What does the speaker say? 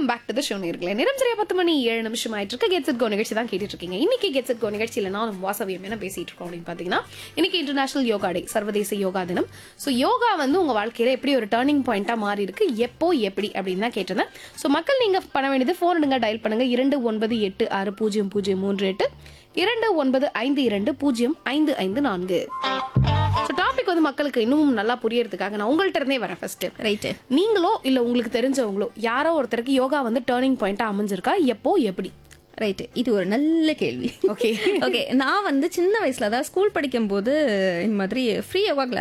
back to the show நேர்களே நேரம் சரியா பத்து மணி ஏழு நிமிஷம் ஆயிட்டு இருக்கு கெட்ஸ் கோ நிகழ்ச்சி தான் கேட்டுட்டு இருக்கீங்க இன்னைக்கு கெட்ஸ் கோ நிகழ்ச்சியில நானும் வாசவியம் என்ன பேசிட்டு இருக்கோம் அப்படின்னு பாத்தீங்கன்னா இன்னைக்கு இன்டர்நேஷனல் யோகா டே சர்வதேச யோகா தினம் ஸோ யோகா வந்து உங்க வாழ்க்கையில எப்படி ஒரு டேர்னிங் பாயிண்டா மாறி இருக்கு எப்போ எப்படி அப்படின்னு தான் கேட்டிருந்தேன் ஸோ மக்கள் நீங்க பண்ண வேண்டியது ஃபோன் எடுங்க டயல் பண்ணுங்க இரண்டு ஒன்பது எட்டு ஆறு பூஜ்ஜியம் பூஜ்ஜியம் மூன்று எட்டு இரண்டு ஒன்பது ஐந்து இரண்டு பூஜ்ஜியம் ஐந்து ஐந்து நான்கு ஸோ டாபிக் வந்து மக்களுக்கு இன்னும் நல்லா புரியறதுக்காக நான் உங்கள்கிட்ட இருந்தே வரேன் ஃபர்ஸ்ட் ரைட்டு நீங்களோ இல்ல உங்களுக்கு தெரிஞ்சவங்களோ யாரோ ஒருத்தருக்கு யோகா வந்து டேர்னிங் பாயிண்டா அமைஞ்சிருக்கா எப்போ எப்படி ரைட்டு இது ஒரு நல்ல கேள்வி ஓகே ஓகே நான் வந்து சின்ன வயசுல அதாவது ஸ்கூல் படிக்கும்போது இந்த மாதிரி ஃப்ரீ யோகா கிளாஸ்